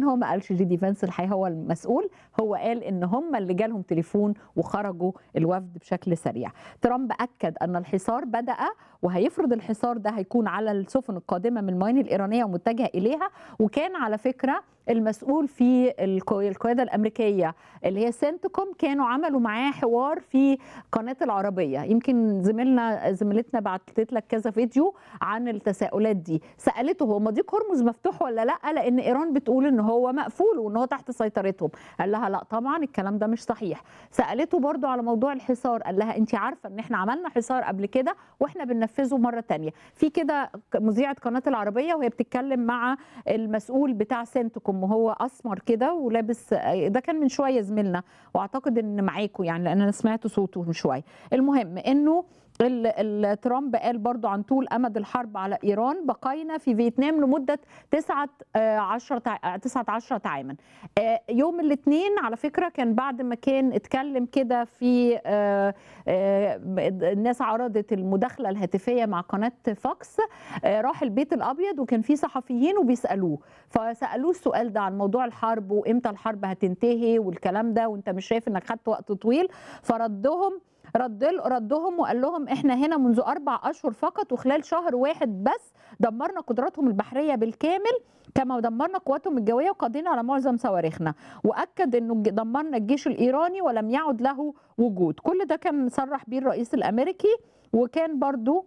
هو ما قالش جي دي فانس الحقيقه هو المسؤول هو قال ان هم اللي جالهم تليفون وخرجوا الوفد بشكل سريع ترامب اكد ان الحصار بدا وهيفرض الحصار ده هيكون على السفن القادمه من الموانئ الايرانيه ومتجهه اليها وكان على فكره المسؤول في القياده الامريكيه اللي هي سنتكوم كانوا عملوا معاه حوار في قناه العربيه يمكن زميلنا زميلتنا بعتت لك كذا فيديو عن التساؤلات دي سالته هو مضيق هرمز مفتوح ولا لا لان ايران بتقول ان هو مقفول وان هو تحت سيطرتهم قال لها لا طبعا الكلام ده مش صحيح سالته برضو على موضوع الحصار قال لها انت عارفه ان احنا عملنا حصار قبل كده واحنا بننفذه مره تانية في كده مذيعه قناه العربيه وهي بتتكلم مع المسؤول بتاع سنتكوم وهو اسمر كده ولابس ده كان من شويه زميلنا واعتقد ان معاكم يعني لان انا سمعت صوته من شويه المهم انه ترامب قال برضو عن طول امد الحرب على ايران بقينا في فيتنام لمده 19 19 عاما يوم الاثنين على فكره كان بعد ما كان اتكلم كده في الناس عرضت المداخله الهاتفيه مع قناه فوكس راح البيت الابيض وكان في صحفيين وبيسالوه فسالوه السؤال ده عن موضوع الحرب وامتى الحرب هتنتهي والكلام ده وانت مش شايف انك خدت وقت طويل فردهم رد ردهم وقال لهم احنا هنا منذ اربع اشهر فقط وخلال شهر واحد بس دمرنا قدراتهم البحريه بالكامل كما دمرنا قواتهم الجويه وقضينا على معظم صواريخنا واكد انه دمرنا الجيش الايراني ولم يعد له وجود كل ده كان صرح بيه الرئيس الامريكي وكان برضو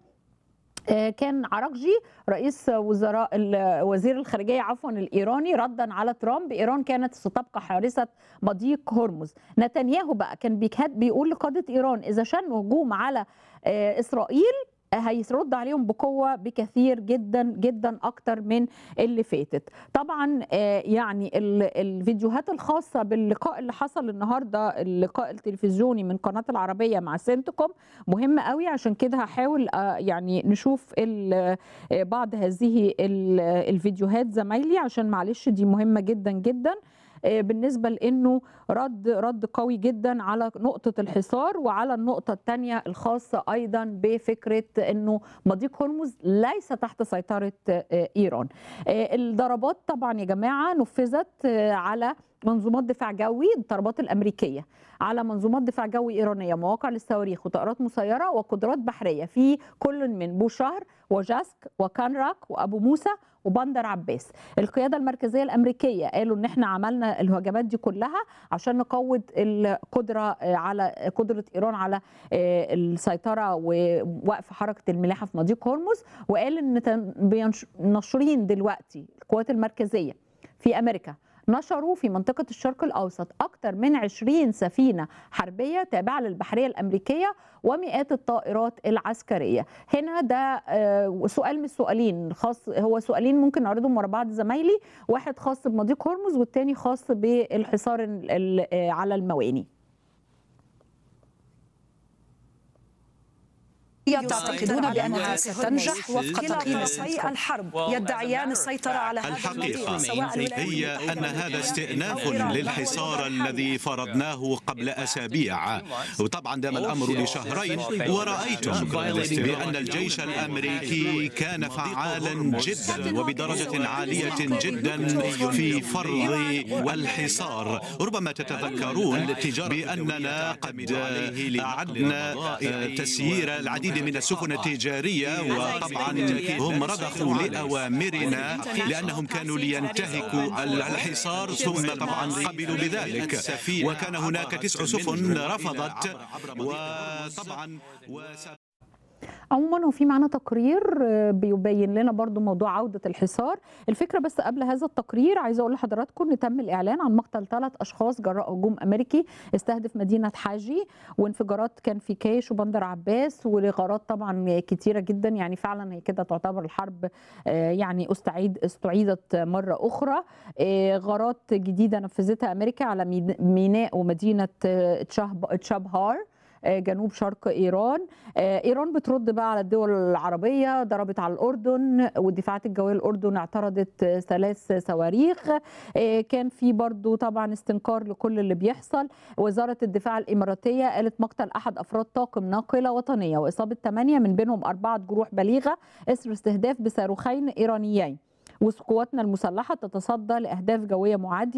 كان عراقجي رئيس وزراء وزير الخارجيه عفوا الايراني ردا على ترامب ايران كانت ستبقى حارسه مضيق هرمز نتنياهو بقى كان بيقول لقاده ايران اذا شنوا هجوم على اسرائيل هيرد عليهم بقوه بكثير جدا جدا اكتر من اللي فاتت طبعا يعني الفيديوهات الخاصه باللقاء اللي حصل النهارده اللقاء التلفزيوني من قناه العربيه مع سنتكم مهم قوي عشان كده هحاول يعني نشوف بعض هذه الفيديوهات زمايلي عشان معلش دي مهمه جدا جدا بالنسبه لانه رد رد قوي جدا على نقطه الحصار وعلى النقطه الثانيه الخاصه ايضا بفكره انه مضيق هرمز ليس تحت سيطره ايران. الضربات طبعا يا جماعه نفذت على منظومات دفاع جوي الضربات الامريكيه على منظومات دفاع جوي ايرانيه مواقع للصواريخ وطائرات مسيره وقدرات بحريه في كل من بوشهر وجاسك وكانراك وابو موسى وبندر عباس القياده المركزيه الامريكيه قالوا ان احنا عملنا الهجمات دي كلها عشان نقوض القدره على قدره ايران على السيطره ووقف حركه الملاحه في مضيق هرمز وقال ان ناشرين دلوقتي القوات المركزيه في امريكا نشروا في منطقة الشرق الأوسط أكثر من 20 سفينة حربية تابعة للبحرية الأمريكية ومئات الطائرات العسكرية هنا ده سؤال من السؤالين خاص هو سؤالين ممكن نعرضهم ورا بعض زمايلي واحد خاص بمضيق هرمز والتاني خاص بالحصار على المواني يعتقدون بأنها ستنجح وفق تقييمي الحرب يدعيان السيطرة على هذا الحقيقة هي أن هذا استئناف للحصار الذي فرضناه قبل أسابيع وطبعا دام الأمر لشهرين ورأيتم بأن الجيش الأمريكي كان فعالا جدا وبدرجة عالية جدا في فرض الحصار ربما تتذكرون بأننا قد أعدنا تسيير العديد من السفن التجارية وطبعا هم رضخوا لأوامرنا لأنهم كانوا لينتهكوا الحصار ثم طبعا قبلوا بذلك وكان هناك تسع سفن رفضت وطبعا عموما وفي معنا تقرير بيبين لنا برضو موضوع عودة الحصار الفكرة بس قبل هذا التقرير عايزة أقول لحضراتكم أن تم الإعلان عن مقتل ثلاث أشخاص جراء هجوم أمريكي استهدف مدينة حاجي وانفجارات كان في كيش وبندر عباس ولغارات طبعا كتيرة جدا يعني فعلا هي كده تعتبر الحرب يعني استعيد استعيدت مرة أخرى غارات جديدة نفذتها أمريكا على ميناء ومدينة تشابهار جنوب شرق ايران ايران بترد بقى على الدول العربيه ضربت على الاردن والدفاعات الجويه الاردن اعترضت ثلاث صواريخ كان في برضو طبعا استنكار لكل اللي بيحصل وزاره الدفاع الاماراتيه قالت مقتل احد افراد طاقم ناقله وطنيه واصابه ثمانيه من بينهم اربعه جروح بليغه اثر استهداف بصاروخين ايرانيين وقواتنا المسلحه تتصدى لاهداف جويه معاديه